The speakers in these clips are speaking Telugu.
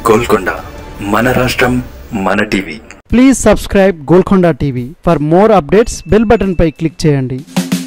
గోల్కొండ మన రాష్ట్రం మన TV please subscribe Golconda TV for more updates bell button పై క్లిక్ చేయండి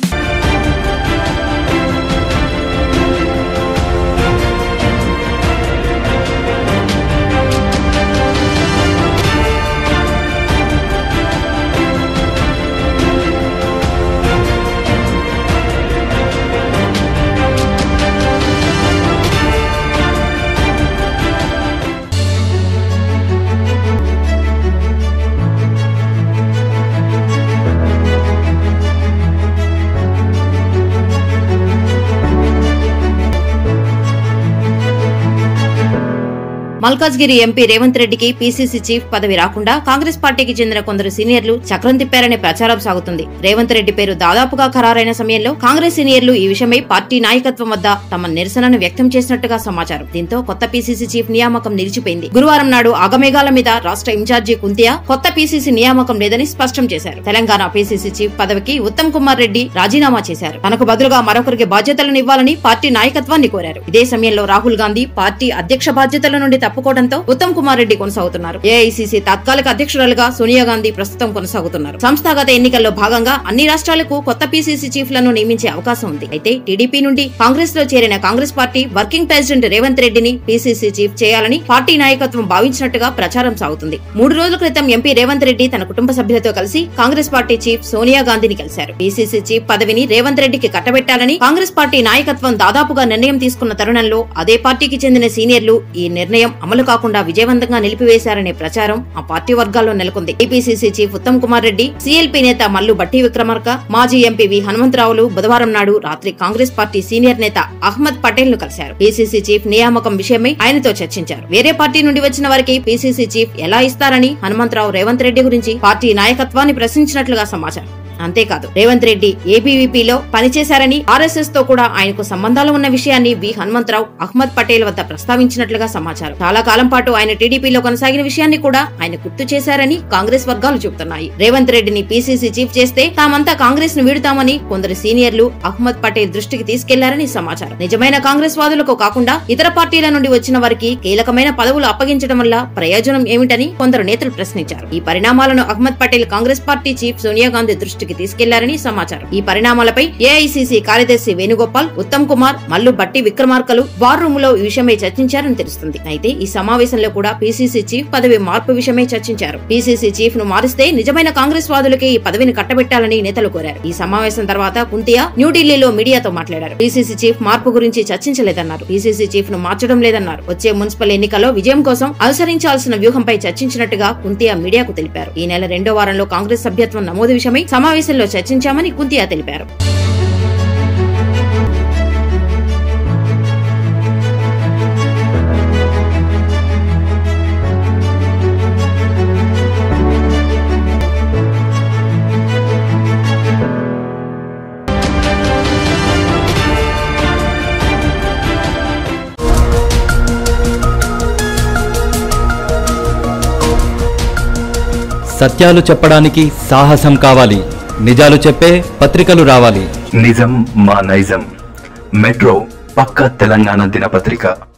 మల్కాజ్గిరి ఎంపీ రేవంత్ రెడ్డికి పీసీసీ చీఫ్ పదవి రాకుండా కాంగ్రెస్ పార్టీకి చెందిన కొందరు సీనియర్లు చక్రం తిప్పారనే ప్రచారం సాగుతుంది రేవంత్ రెడ్డి పేరు దాదాపుగా ఖరారైన సమయంలో కాంగ్రెస్ సీనియర్లు ఈ విషయమై పార్టీ నాయకత్వం వద్ద తమ నిరసనను వ్యక్తం చేసినట్టుగా సమాచారం దీంతో కొత్త పీసీసీ చీఫ్ నియామకం నిలిచిపోయింది గురువారం నాడు ఆగమేఘాల మీద రాష్ట్ర ఇన్ఛార్జి కుంతియా కొత్త పీసీసీ నియామకం లేదని స్పష్టం చేశారు తెలంగాణ పీసీసీ చీఫ్ పదవికి ఉత్తమ్ కుమార్ రెడ్డి రాజీనామా చేశారు తనకు బదులుగా మరొకరికి బాధ్యతలను ఇవ్వాలని పార్టీ నాయకత్వాన్ని కోరారు ఇదే సమయంలో రాహుల్ గాంధీ పార్టీ అధ్యక్ష బాధ్యతల నుండి తప్పుకోవడంతో ఉత్తమ్ కుమార్ రెడ్డి కొనసాగుతున్నారు ఏఐసీసీ తాత్కాలిక అధ్యక్షురాలుగా సోనియా గాంధీ ప్రస్తుతం కొనసాగుతున్నారు సంస్థాగత ఎన్నికల్లో భాగంగా అన్ని రాష్ట్రాలకు కొత్త పీసీసీ చీఫ్లను నియమించే అవకాశం ఉంది అయితే టీడీపీ నుండి కాంగ్రెస్ లో చేరిన Congress party working president Revanth రెడ్డిని పీసీసీ చీఫ్ చేయాలని పార్టీ నాయకత్వం భావించినట్టుగా ప్రచారం సాగుతుంది మూడు రోజుల క్రితం ఎంపీ రేవంత్ రెడ్డి తన కుటుంబ సభ్యులతో కలిసి కాంగ్రెస్ పార్టీ చీఫ్ సోనియా గాంధీని కలిశారు పీసీసీ చీఫ్ పదవిని రేవంత్ రెడ్డికి కట్టబెట్టాలని కాంగ్రెస్ పార్టీ నాయకత్వం దాదాపుగా నిర్ణయం తీసుకున్న తరుణంలో అదే పార్టీకి చెందిన సీనియర్లు ఈ నిర్ణయం అమలు కాకుండా విజయవంతంగా నిలిపివేశారనే ప్రచారం ఆ పార్టీ వర్గాల్లో నెలకొంది TPCC chief Uttam Kumar Reddy CLP నేత మల్లు బట్టి విక్రమార్క మాజీ ఎంపీ వి హనుమంతరావులు బుధవారం నాడు రాత్రి కాంగ్రెస్ పార్టీ సీనియర్ నేత అహ్మద్ పటేల్ ను కలిశారు పీసీసీ చీఫ్ నియామకం విషయమై ఆయనతో చర్చించారు వేరే పార్టీ నుండి వచ్చిన వారికి పీసీసీ చీఫ్ ఎలా ఇస్తారని హనుమంతరావు రేవంత్ రెడ్డి గురించి పార్టీ నాయకత్వాన్ని ప్రశ్నించినట్లుగా సమాచారం అంతేకాదు రేవంత్ రెడ్డి ఏబీవీపీలో పనిచేశారని ఆర్ఎస్ఎస్ తో కూడా ఆయనకు సంబంధాలు ఉన్న విషయాన్ని వి హనుమంతరావు అహ్మద్ పటేల్ వద్ద ప్రస్తావించినట్లుగా సమాచారం చాలా కాలం పాటు ఆయన టీడీపీలో కొనసాగిన విషయాన్ని కూడా ఆయన గుర్తు చేశారని కాంగ్రెస్ వర్గాలు చెబుతున్నాయి రేవంత్ రెడ్డిని పీసీసీ చీఫ్ చేస్తే తామంతా కాంగ్రెస్ ను వీడుతామని కొందరు సీనియర్లు అహ్మద్ పటేల్ దృష్టికి తీసుకెళ్లారని సమాచారం నిజమైన కాంగ్రెస్ వాదులకు కాకుండా ఇతర పార్టీల నుండి వచ్చిన వారికి కీలకమైన పదవులు అప్పగించడం వల్ల ప్రయోజనం ఏమిటని కొందరు నేతలు ప్రశ్నించారు ఈ పరిణామాలను అహ్మద్ పటేల్ కాంగ్రెస్ పార్టీ చీఫ్ సోనియా గాంధీ దృష్టికి తీసుకెళ్లారని సమాచారం ఈ పరిణామాలపై ఏఐసీసీ కార్యదర్శి వేణుగోపాల్ ఉత్తమ్ కుమార్ మల్లు బట్టి విక్రమార్కలు వార్ రూమ్ లో ఈ విషయమై చర్చించారని తెలుస్తుంది అయితే ఈ సమావేశంలో కూడా పీసీసీ చీఫ్ పదవి మార్పు విషయమై చర్చించారు పీసీసీ చీఫ్ ను మారిస్తే నిజమైన కాంగ్రెస్ వాదులకే ఈ పదవిని కట్టబెట్టాలని నేతలు కోరారు ఈ సమావేశం తర్వాత కుంతియా న్యూఢిల్లీలో మీడియాతో మాట్లాడారు పీసీసీ చీఫ్ మార్పు గురించి చర్చించలేదన్నారు పీసీసీ చీఫ్ ను మార్చడం లేదన్నారు వచ్చే మున్సిపల్ ఎన్నికల్లో విజయం కోసం అనుసరించాల్సిన వ్యూహంపై చర్చించినట్టుగా కుంతియా మీడియాకు తెలిపారు ఈ నెల రెండో వారంలో కాంగ్రెస్ సభ్యత్వం నమోదు విషయమై సమావేశంలో చర్చించామని కుంతియా తెలిపారు సత్యాలు చెప్పడానికి సాహసం కావాలి నిజాలు చెప్పే పత్రికలు రావాలి నిజం మా నైజం మెట్రో పక్క తెలంగాణ దినపత్రిక